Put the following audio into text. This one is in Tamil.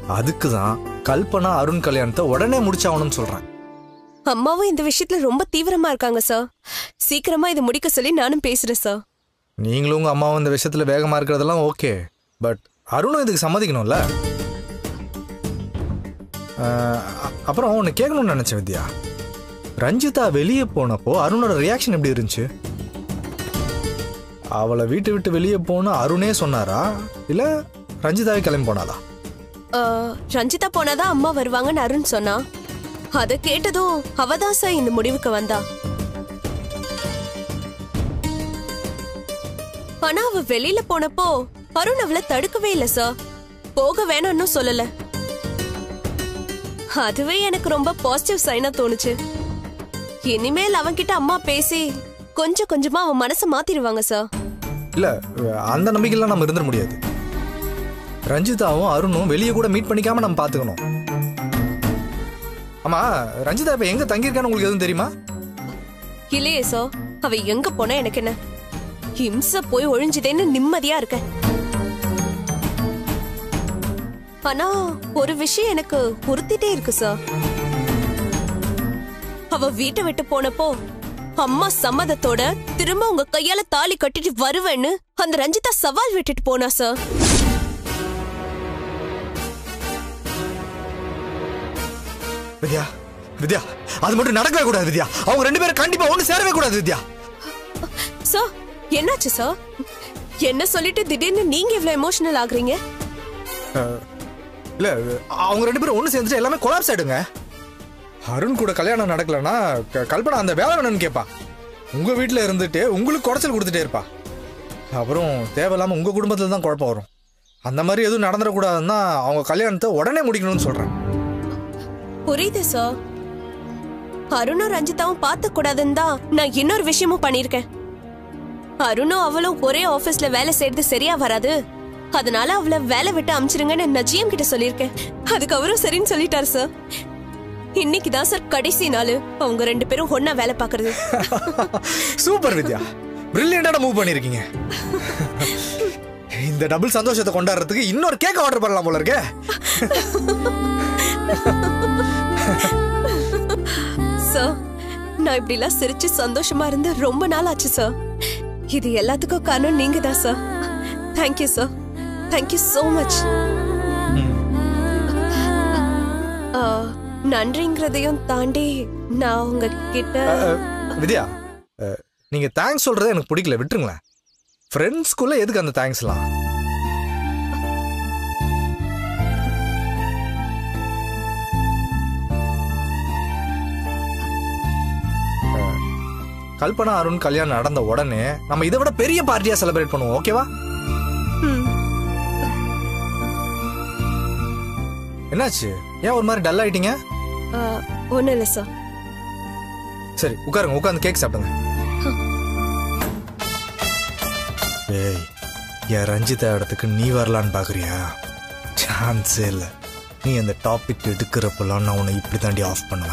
அதுக்கு தான் கல்பனா அருண் கல்யாணத்தை உடனே முடிச்சாகணும்னு சொல்றேன் அம்மாவும் இந்த விஷயத்துல ரொம்ப தீவிரமா இருக்காங்க சார் சீக்கிரமா இதை முடிக்க சொல்லி நானும் பேசுறேன் சார் நீங்களும் உங்க அம்மாவும் இந்த விஷயத்துல வேகமா இருக்கிறதெல்லாம் ஓகே பட் அருணும் இதுக்கு சம்மதிக்கணும்ல அஹ், அ- அப்புறம் ஒன்று கேட்கணும்னு நினைச்சேன் வித்யா ரஞ்சிதா வெளியே போனப்போ அருணோட ரியாக்ஷன் எப்படி இருந்துச்சு அவளை வீட்டை விட்டு வெளியே போன அருணே சொன்னாரா இல்ல ரஞ்சிதாவே கிளம்பி போனாதா அஹ், ரஞ்சிதா போனாதான் அம்மா வருவாங்கன்னு அருண் சொன்னா அத கேட்டதும் அவதான் சார் இந்த முடிவுக்கு வந்தா ஆனா அவ வெளியில போனப்போ அருண் அவளை தடுக்கவே இல்ல சார் போக வேணாம்னு சொல்லல அதுவே எனக்கு ரொம்ப பாசிட்டிவ் சைனா தோணுச்சு இனிமேல் அவன்கிட்ட அம்மா பேசி கொஞ்சம் கொஞ்சமா அவன் மனசை மாத்திடுவாங்க சார் இல்ல அந்த நம்பிக்கைலாம் நம்ம இருந்துட முடியாது ரஞ்சிதாவும் அருணும் வெளியே கூட மீட் பண்ணிக்காம நம்ம பாத்துக்கணும் ஆமா ரஞ்சிதா இப்ப எங்க தங்கியிருக்கான்னு உங்களுக்கு எதுவும் தெரியுமா இல்லையே சோ அவ எங்க போனா எனக்கு என்ன ஹிம்ச போய் ஒழிஞ்சுதேன்னு நிம்மதியா இருக்கேன் ஆனா ஒரு விஷயம் எனக்கு உறுத்திட்டே இருக்கு சார் அவ வீட்டை விட்டு போனப்போ அம்மா சம்மதத்தோட திரும்ப உங்க கையால தாலி கட்டிட்டு வருவேன்னு அந்த ரஞ்சிதா சவால் விட்டுட்டு போனா சார் வித்யா வித்யா அது மட்டும் நடக்கவே கூடாது வித்யா அவங்க ரெண்டு பேரும் கண்டிப்பா ஒண்ணு சேரவே கூடாது வித்யா சார் என்னாச்சு சார் என்ன சொல்லிட்டு திடீர்னு நீங்க இவ்ளோ எமோஷனல் ஆகுறீங்க இல்ல அவங்க ரெண்டு பேரும் ஒண்ணு சேர்ந்துட்டு எல்லாமே கொலாப்ஸ் ஆயிடுங்க அருண் கூட கல்யாணம் நடக்கலன்னா க- கல்பனா அந்த வேலை வேணும்னு கேட்பா உங்க வீட்டுல இருந்துட்டு உங்களுக்கு குடைச்சல் கொடுத்துட்டே இருப்பா அப்புறம் தேவையில்லாம உங்க குடும்பத்துல தான் குழப்பம் வரும் அந்த மாதிரி எதுவும் நடந்துடக்கூடாதுன்னா அவங்க கல்யாணத்தை உடனே முடிக்கணும்னு சொல்றேன் புரியுது சார் அருணும் ரஞ்சிதாவும் பார்த்த கூடாதுன்னு தான் நான் இன்னொரு விஷயமும் பண்ணிருக்கேன் அருணும் அவளும் ஒரே ஆபீஸ்ல வேலை செய்யறது சரியா வராது அதனால அவளை வேலை விட்டு அமிச்சிருங்கன்னு நான் ஜிஎம் கிட்ட சொல்லியிருக்கேன் அதுக்கு அவரும் சரின்னு சொல்லிட்டாரு சார் இன்னைக்கு தான் சார் கடைசி நாள் அவங்க ரெண்டு பேரும் ஒண்ணா வேலை பார்க்கறது சூப்பர் வித்யா பிரில்லியண்டான மூவ் பண்ணிருக்கீங்க இந்த டபுள் சந்தோஷத்தை கொண்டாடுறதுக்கு இன்னொரு கேக் ஆர்டர் பண்ணலாம் போல இருக்கே சார் நான் இப்படிலாம் சிரிச்சு சந்தோஷமா இருந்து ரொம்ப நாள் ஆச்சு சார் இது எல்லாத்துக்கும் காரணம் நீங்க தான் sir thank you sir thank you so much நன்றிங்கிறதையும் தாண்டி நான் உங்ககிட்ட அஹ், வித்யா அஹ், நீங்க தேங்க்ஸ் சொல்றதே எனக்கு பிடிக்கல விட்டுருங்களேன் ஃப்ரெண்ட்ஸ்குள்ள எதுக்கு அந்த தேங்க்ஸ்லாம் அஹ், கல்பனா அருண் கல்யாணம் நடந்த உடனே நம்ம இதை விட பெரிய பார்ட்டியா செலிப்ரேட் பண்ணுவோம் ஓகேவா ம், என்னாச்சு ஏன் ஒரு மாதிரி டல் ஆயிட்டீங்க ஆ, ஒண்ணும் இல்லை சார் சரி உட்காருங்க உட்காந்து கேக் சாப்பிடுங்க ஏய் என் ரஞ்சிதா இடத்துக்கு நீ வரலான்னு பாக்குறியா சான்ஸே இல்லை நீ அந்த டாபிக் எடுக்கிறப்பெல்லாம் நான் உன்னை இப்படி தாண்டி ஆஃப் பண்ணுவேன்